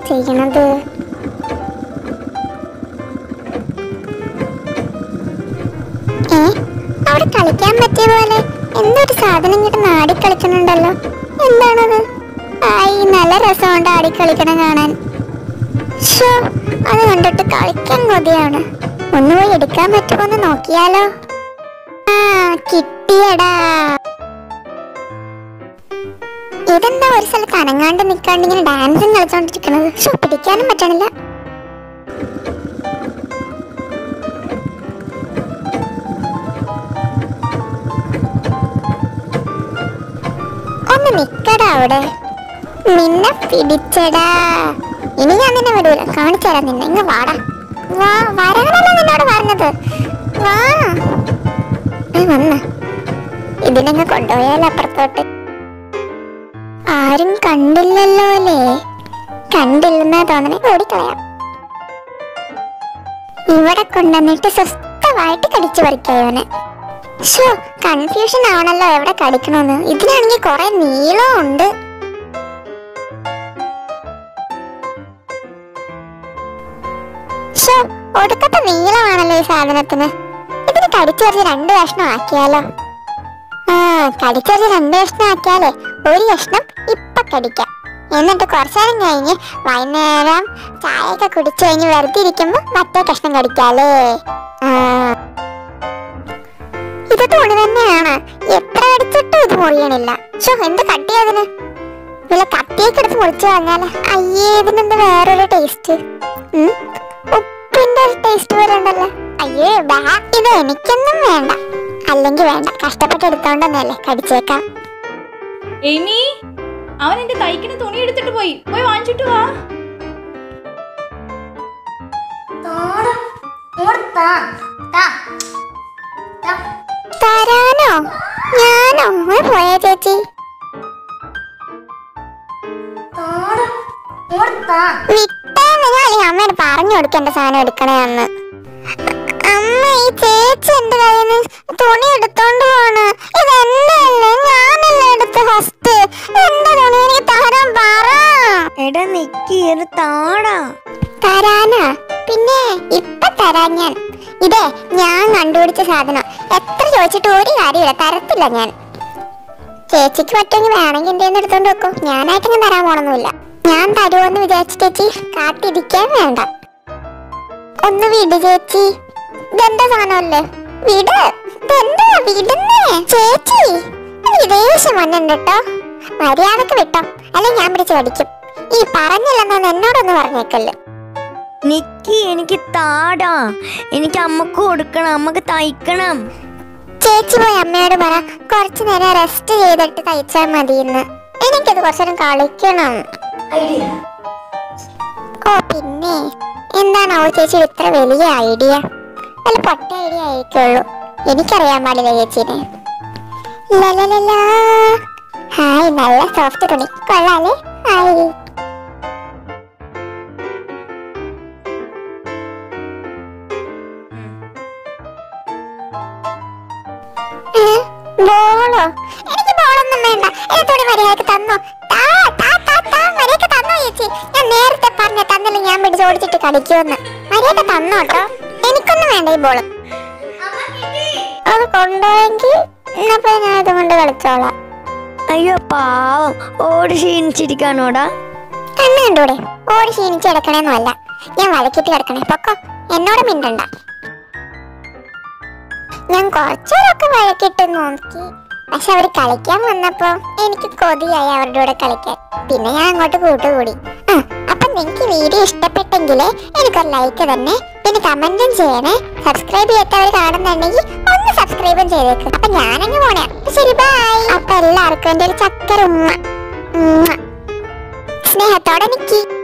ചെയ്യണത് ഏ അവിടെ കളിക്കാൻ പറ്റിയ പോലെ എന്തൊരു സാധനം ഇങ്ങോട്ട് നാടി കളിക്കുന്നുണ്ടല്ലോ എന്താണത് ആയി നല്ല രസമുണ്ട് ആടി കളിക്കണം കാണാൻ ശ്ശോ, അത് കണ്ടിട്ട് കളിക്കാൻ കൊതിയാണ് ഒന്ന് പോയി എടുക്കാൻ പറ്റുമോ എന്ന് നോക്കിയാലോ ആ കിട്ടിയടാ ഇതെന്താ ഒരു സ്ഥലത്ത് അനങ്ങാണ്ട് നിക്കാണ്ട് ഇങ്ങനെ ഡാൻസും കളിച്ചോണ്ടിരിക്കണത് ശ്ശോ, പിടിക്കാനും പറ്റണില്ല ഒന്ന് നിക്കടാ അവിടെ നിന്നെ പിടിച്ചടാ ഇനി ഞാൻ നിന്നെ വിടൂല കാണിച്ചു തരാം നിന്നെ ഇങ്ങ് വാടാ വാ വരാനല്ല നിന്നോട് പറഞ്ഞത് വാ ആ, വന്ന ഇതിനങ്ങ് കൊണ്ടുപോയാലോ അപ്പുറത്തോട്ട് ആരും കണ്ടില്ലല്ലോ അല്ലേ കണ്ടില്ലെന്നാ തോന്നണേ ഓടിക്കളയാം ഇവിടെ കൊണ്ടുവന്നിട്ട് സ്വസ്ഥമായിട്ട് കടിച്ചു പറിക്കായവനെ ഷോ കൺഫ്യൂഷൻ ആവണല്ലോ എവിടെ കടിക്കണമെന്ന് ഇതിനാണെങ്കിൽ കുറെ നീളം ഉണ്ട് ഷോ ഒടുക്കത്തെ നീളമാണല്ലോ ഈ സാധനത്തിന് ഇതിന് കടിച്ചെറിഞ്ഞ് രണ്ട് കഷ്ണം ആക്കിയാലോ ആ കടിച്ചെറിഞ്ഞ് രണ്ട് കഷ്ണം ആക്കിയാലേ ഒരു കഷ്ണം ഇപ്പൊ കടിക്കാം എന്നിട്ട് കുറച്ചേരം കഴിഞ്ഞ് വൈകുന്നേരം ചായയൊക്കെ കുടിച്ചു കഴിഞ്ഞ് വെറുതെ ഇരിക്കുമ്പോ മറ്റേ കഷ്ണം കടിക്കാലേ ആ ഇത് തുണി തന്നെയാണ് എത്ര കടിച്ചിട്ടും ഇത് മുറിയണില്ല ഷോ എന്ത് കട്ടിയതിന് വല്ല കത്തിയൊക്കെ എടുത്ത് മുറിച്ചു കളഞ്ഞാല് അയ്യേ ഇതിനെന്ത് വേറൊരു ടേസ്റ്റ് ഉപ്പിന്റെ ഒരു ടേസ്റ്റ് പോലെ ഉണ്ടല്ലോ അയ്യേ ബാ ഇത് എനിക്കൊന്നും വേണ്ട അല്ലെങ്കിൽ വേണ്ട കഷ്ടപ്പെട്ട് എടുത്തോണ്ടെന്നല്ലേ കടിച്ചേക്കാം എമി അവൻ എന്റെ തയ്ക്കുന്ന തുണി എടുത്തിട്ട് പോയി പോയി വാങ്ങിച്ചിട്ട് വാ തരാനോ ഞാനോ ഒന്ന് പോയാ ചേച്ചി വിട്ടാന്ന് ഞാൻ അല്ലെങ്കിൽ അമ്മയോട് പറഞ്ഞു കൊടുക്കേണ്ട സാധനം എടുക്കണേന്ന് അമ്മ ഈ ചേച്ചി എന്റെ കയ്യിൽ നിന്ന് തുണി എടുത്തോണ്ട് പോണ് ഇത് എന്റെ അല്ലേ ഞാനല്ലേ എടുത്ത ഫസ്റ്റ് എന്റെ തുണി എനിക്ക് തരാൻ പറ എടാ നിക്കി ഒരു താടാ തരാനാ പിന്നെ ഇപ്പൊ തരാൻ ഞാൻ ഇതേ ഞാൻ കണ്ടുപിടിച്ച സാധനം എത്ര ചോദിച്ചിട്ട് ഒരു കാര്യമില്ല തരത്തില്ല ഞാൻ ചേച്ചിക്ക് പറ്റുമെങ്കിൽ വേണമെങ്കിൽ എന്റെ കയ്യിന്ന് എടുത്തോണ്ട് വെക്കും ഞാനായിട്ടൊന്നും തരാൻ പോണൊന്നുമില്ല ഞാൻ തരുമെന്ന് വിചാരിച്ച ചേച്ചി കാത്തിരിക്കാൻ വേണ്ട ഒന്ന് വിട് ചേച്ചി ഇതെന്താ സാധനമല്ലേ വിട് ഇതെന്താ വിടുന്നേ ചേച്ചി എനിക്ക് ദേഷ്യം വന്നിട്ടുണ്ട് കേട്ടോ മര്യാദക്ക് വിട്ടോ അല്ലെങ്കിൽ ഞാൻ പിടിച്ച് കടിക്കും ഈ പറഞ്ഞില്ലെന്ന് എന്നോടൊന്ന് പറഞ്ഞേക്കല്ലേ നിക്കി എനിക്ക് താടാ എനിക്ക് അമ്മക്ക് കൊടുക്കണം അമ്മക്ക് തയ്ക്കണം ചേച്ചി പോയി അമ്മയോട് പറ കുറച്ചു നേരം റെസ്റ്റ് ചെയ്തിട്ട് തയ്ച്ചാൽ മതിയെന്ന് എനിക്കത് കുറച്ചു നേരം കളിക്കണം ഓ പിന്നെ എന്താണാവോ ചേച്ചി ഇത്ര വലിയ ഐഡിയ വല്ല പൊട്ട ഐഡിയ ആയിരിക്കുള്ളൂ എനിക്കറിയാൻ പാടില്ല ചേച്ചിനെ ലലലലാ. ഹായ് നല്ല സോഫ്റ്റ് തുണി കൊള്ളാലേ ഹായ് ഏ? ബോളോ എനിക്ക് ബോളൊന്നും വേണ്ട എന്റെ തുണി മര്യാദക്ക് തന്നോ താ, താ, താ, താ, മര്യാദക്ക് തന്നോ ചേച്ചി ഞാൻ നേരത്തെ പറഞ്ഞ തന്നില്ല ഞാൻ പിടിച്ച് ഓടിച്ചിട്ട് കളിക്കുമെന്ന് മര്യാദക്ക് തന്നോ കേട്ടോ എനിക്കൊന്നും വേണ്ട ഈ ബോള് അത് കൊണ്ടുപോയെങ്കിൽ എന്നപ്പോ ഞാൻ ഇത് കൊണ്ട് കളിച്ചോളാം അയ്യോ പാവം ഓടി ക്ഷീണിച്ചിരിക്കാനോടാ കണ്ണ് കണ്ടൂടെ ഓടി ക്ഷീണിച്ച് കിടക്കണേന്നുമല്ല ഞാൻ വഴക്കിട്ട് കിടക്കണേ പൊക്കോ എന്നോട് മിണ്ടണ്ട ഞാൻ കുറച്ചേരൊക്കെ വഴക്കിട്ട് നോക്കി പക്ഷെ അവർ കളിക്കാൻ വന്നപ്പോ എനിക്ക് കൊതിയായി അവരുടെ കൂടെ കളിക്കാൻ പിന്നെ ഞാൻ അങ്ങോട്ട് കൂട്ടുകൂടി ആ അപ്പൊ നിങ്ങൾക്ക് വീഡിയോ ഇഷ്ടപ്പെട്ടെങ്കിൽ എനിക്കൊരു ലൈക്ക് തന്നെ പിന്നെ കമന്റും ചെയ്യണേ സബ്സ്ക്രൈബ് ചെയ്യാത്തവർ കാണുന്നുണ്ടെങ്കിൽ ഒന്ന് സബ്സ്ക്രൈബും ചെയ്തേക്ക് അപ്പൊ ഞാനങ്ങ് പോണേ അപ്പൊ ശരി ബൈ അപ്പൊ എല്ലാവർക്കും എൻ്റെ ഒരു ചക്കര ഉമ്മ ഉമ്മ. സ്നേഹത്തോടെ നിക്കി